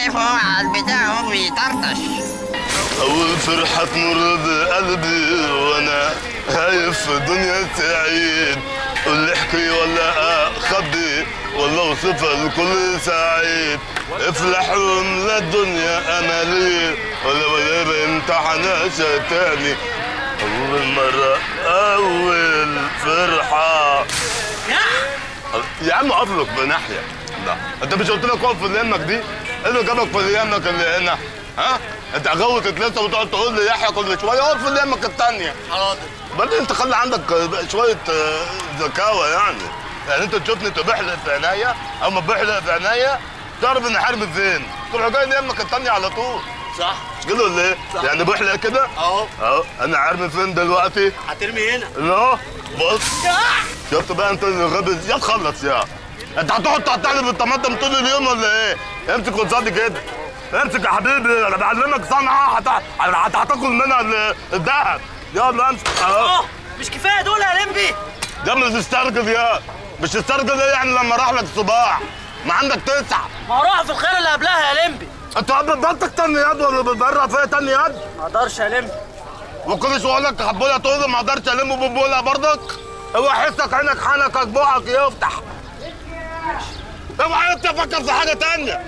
شايفه هو على البتاع هو بيطرطش أول فرحة تمر بقلبي وأنا خايف في دنيا سعيد قول لي احكي ولا أخبي ولا أوصفها لكل سعيد افلح واملا الدنيا أملي ولا ولا بامتحناش تاني أول مرة أول فرحة يا عم اقف لك بناحية لا انت مش قلت لك اقف في اللي يمك دي؟ ايه اللي جابك في اللي يمك اللي هنا؟ ها؟ انت غوتت لسه وتقعد تقول لي يحيى كل شويه اقف في اللي يمك الثانيه حاضر بعدين انت خلي عندك شويه آه، ذكاوه يعني يعني انت تشوفني تبحلق في عينيا او ما بحلق في عينيا تعرف ان حرمي فين تروح جاي ليمك الثانيه على طول صح مش كده ولا ايه؟ صح. يعني بحلق كده اهو اهو انا عارمي فين دلوقتي؟ هترمي هنا لا بص شفت بقى انت اللي غبي يا تخلص يا انت هتقعد تقطع لي بالطماطم طول اليوم ولا ايه؟ امسك قصادي كده امسك يا حبيبي انا بعلمك صنعه هت- هت- هتاكل منها ال- الذهب يلا امسك اهو اه مش كفايه دول يا لمبي ده مش تسترجل يا مش تسترجل ايه يعني لما راح لك صباع ما عندك تسعه ما هو راح في الخير اللي قبلها يا لمبي انت بتبطك تاني يد ولا بتبرع فيا تاني يد ما اقدرش يا لمبي وكل شويه اقول لك حبولها تقول لي ما اقدرش الم ببولها برضك اوعى حسك عينك حنكك بوعك يفتح اوعى انت تفكر في حاجه تانية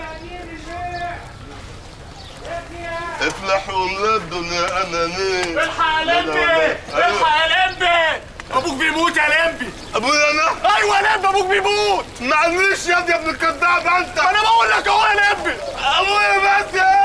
افلح واملا الدنيا انانيه الحق يا لمبي الحق يا لمبي ابوك بيموت يا لمبي ابويا انا ايوه يا لمبي ابوك بيموت معلش يا ابني يا ابن الكذاب انت انا بقول لك اهو يا لمبي ابويا بس يا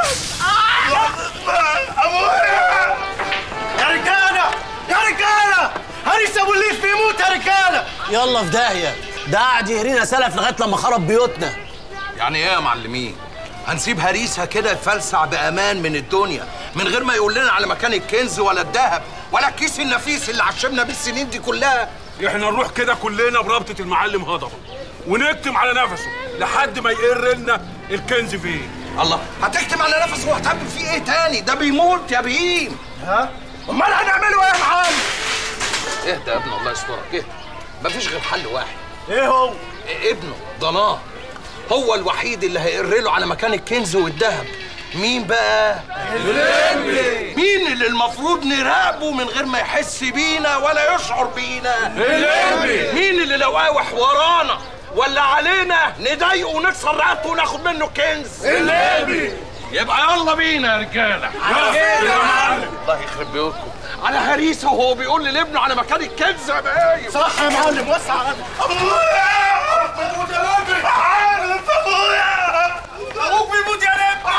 ابويا يا رجاله يا رجاله هريس ابو الليف بيموت يا رجاله يلا في داهيه ده قاعد يهرينا سلف لغايه لما خرب بيوتنا يعني ايه يا معلمين؟ هنسيب هريسها كده يفلسع بامان من الدنيا من غير ما يقول لنا على مكان الكنز ولا الذهب ولا الكيس النفيس اللي عشمنا بيه السنين دي كلها احنا نروح كده كلنا برابطة المعلم هضبة ونكتم على نفسه لحد ما يقر لنا الكنز فين الله هتكتم على نفسه وهتعمل فيه ايه تاني؟ ده بيموت يا بهيم ها؟ امال هنعمله ايه يا معلم؟ اهدى يا ابني الله يسترك اهدى مفيش غير حل واحد ايه هو ابنه ضناه هو الوحيد اللي هيقر له على مكان الكنز والذهب مين بقى؟ الليمبي مين اللي المفروض نراقبه من غير ما يحس بينا ولا يشعر بينا؟ الليمبي مين اللي لو قاوح ورانا ولا علينا نضايقه ونكسر رقبته وناخد منه الكنز؟ الليمبي يبقى يلا بينا يا رجاله يا معلم الله يخرب بيوتكم على هريسه وهو بيقول لي لابنه على مكان الكنز يا بايم صح يا معلم وسع على ابوك يا لمبي عارف ابويا ابوك بيموت يا لمبي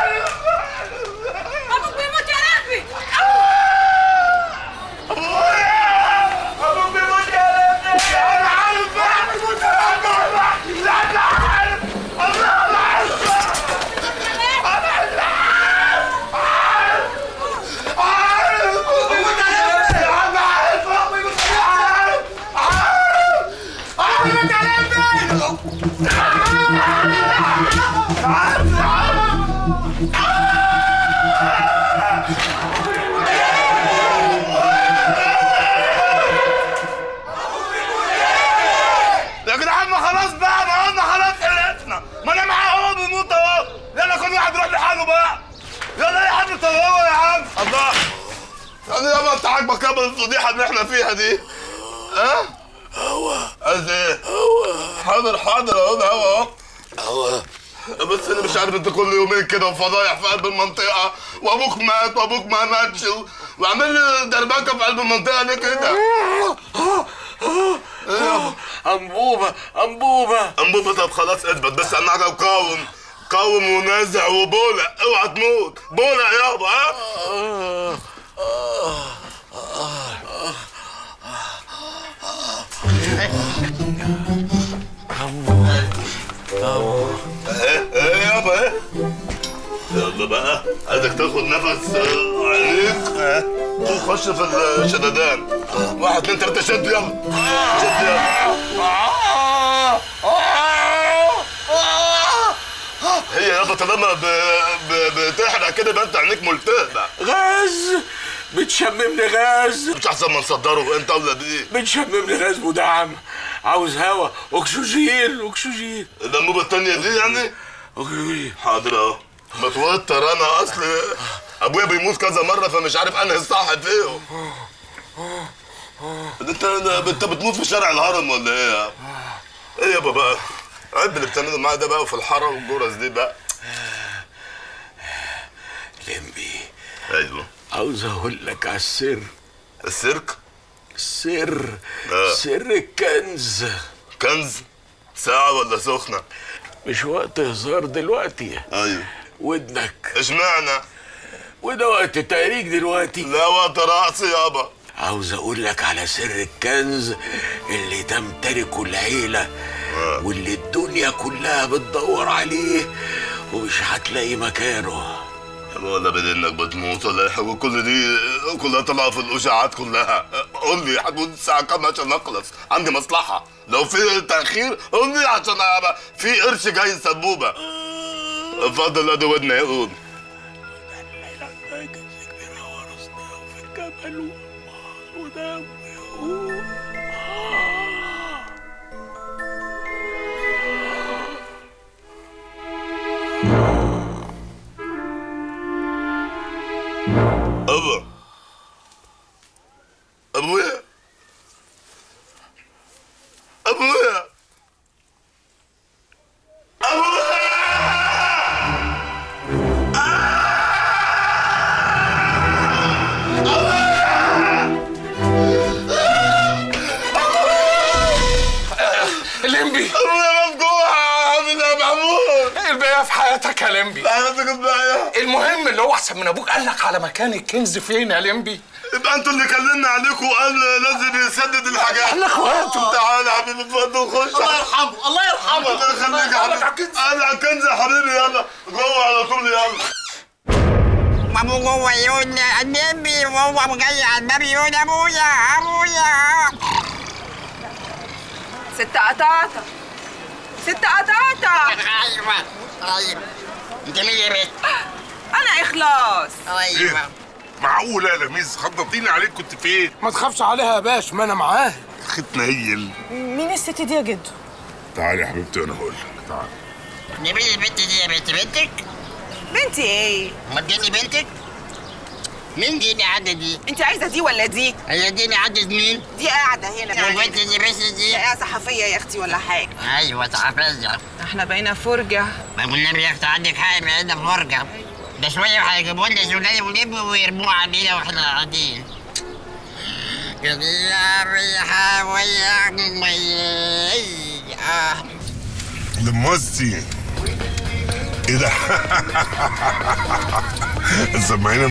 ابوك بيموت يا لمبي ابوك بيموت يا لمبي انا عارف بقى بيموت يا لمبي لا لا عارف الله انا عارف انا عارف عارف بيموت يا لمبي انا عارف بيموت عارف عارف عارف يا لمبي يا جدعان ما خلاص بقى ما قلنا خلاص خلصنا ما انا معاه اهو بيموت اهو يلا كل واحد يروح لحاله بقى يلا يا حد طلعوا يا عم الله يعني يابا انت عاجبك يابا الفضيحه اللي احنا فيها دي ها؟ هو عايز ايه؟ هو حاضر حاضر اهو ده هو اهو بس انا مش عارف انت كل يومين كده وفضايح في قلب المنطقه وابوك مات وابوك ما ماتش و- وعامل لي دربكه في قلب المنطقه ليه كده؟ ايه يابا؟ انبوبه انبوبه انبوبة طب خلاص اثبت بس اهم حاجه قاوم قاوم ونازع وبولع اوعى تموت بولع يابا ها ايه ايه يابا ايه يلا بقى عايزك تاخد نفس آه، عميق اه وخش في الشددان واحد اتنين تلاته شد يلا شد يلا هي يابا طالما ب- ب- بتحرق كده يبقى انت عينيك ملتهبه غاز بتشممني غاز مش احسن ما نصدره انت اولى بيه بتشممني غاز مدعم عاوز هوا اكسجين اكسجين الانبوبه التانيه دي يعني اكسجين حاضر اهو متوتر انا اصل ابويا بيموت كذا مره فمش عارف انهي الصح فيهم انت انت بتموت في شارع الهرم ولا ايه يا عم؟ ايه يابا بقى عيب اللي بتعمله معايا ده بقى وفي الحاره والجرس دي بقى لمبي ايوه عاوز اقول لك على السر السيرك سر آه. سر الكنز كنز ساعة ولا سخنة؟ مش وقت هزار دلوقتي ايوه ودنك اشمعنى؟ وده وقت تهريج دلوقتي لا وقت رقص يابا عاوز اقول لك على سر الكنز اللي تمتلكه العيلة واللي الدنيا كلها بتدور عليه ومش هتلاقي مكانه يابا ولا بدل انك بتموت ولا ايه وكل دي كلها طالعة في الاشاعات كلها قول لي هتموت الساعة كام عشان اخلص عندي مصلحة لو في تأخير قول لي عشان أبقى في قرش جاي سبوبة اتفضل ادي ودني يقول ابا ابويا ابويا ابويا لمبي ابويا مفجوع عامل يا محمود ايه الباقي في حياتك يا لمبي حياتك الباقية المهم اللي هو احسن من ابوك قال لك على مكان الكنز فين يا لمبي يبقى انتوا اللي كلمنا عليكم وقال لازم يسدد الحاجات احنا اخوات تعالى يا حبيبي اتفضل خش الله يرحمه الله يرحمه الله يخليك يا حبيبي انا على الكنز يا حبيبي يلا جوه على طول يلا ابو جوه يقول النبي وهو جاي على الباب يقول ابويا ابويا ست قطاطة ست قطاطة ايوه ايوه انت مين يا بنت؟ أنا إخلاص ايوه معقولة يا لميس خبطيني عليك كنت فين؟ ما تخافش عليها يا باش ما انا معاه خيط نيل مين الست دي يا جدو؟ تعالي يا حبيبتي وانا هقول لك تعالي دي مين البنت دي يا بنت بنتك؟ بنتي إيه؟ ما تجيني بنتك؟ مين دي اللي قاعدة دي؟ أنت عايزة دي ولا دي؟ هي دي اللي قاعدة مين؟ دي قاعدة هنا والبنت دي بس دي؟ هي صحفية يا أختي ولا حاجة ايوه صحفية احنا بقينا فرجة ما والنبي يا اختي عندك حق بقينا فرجة ده شوية هيجيبوا لنا سوداني ولب ويرموه علينا واحنا قاعدين يا ريحة ويا آه. لموستي ايه ده؟ سمعينا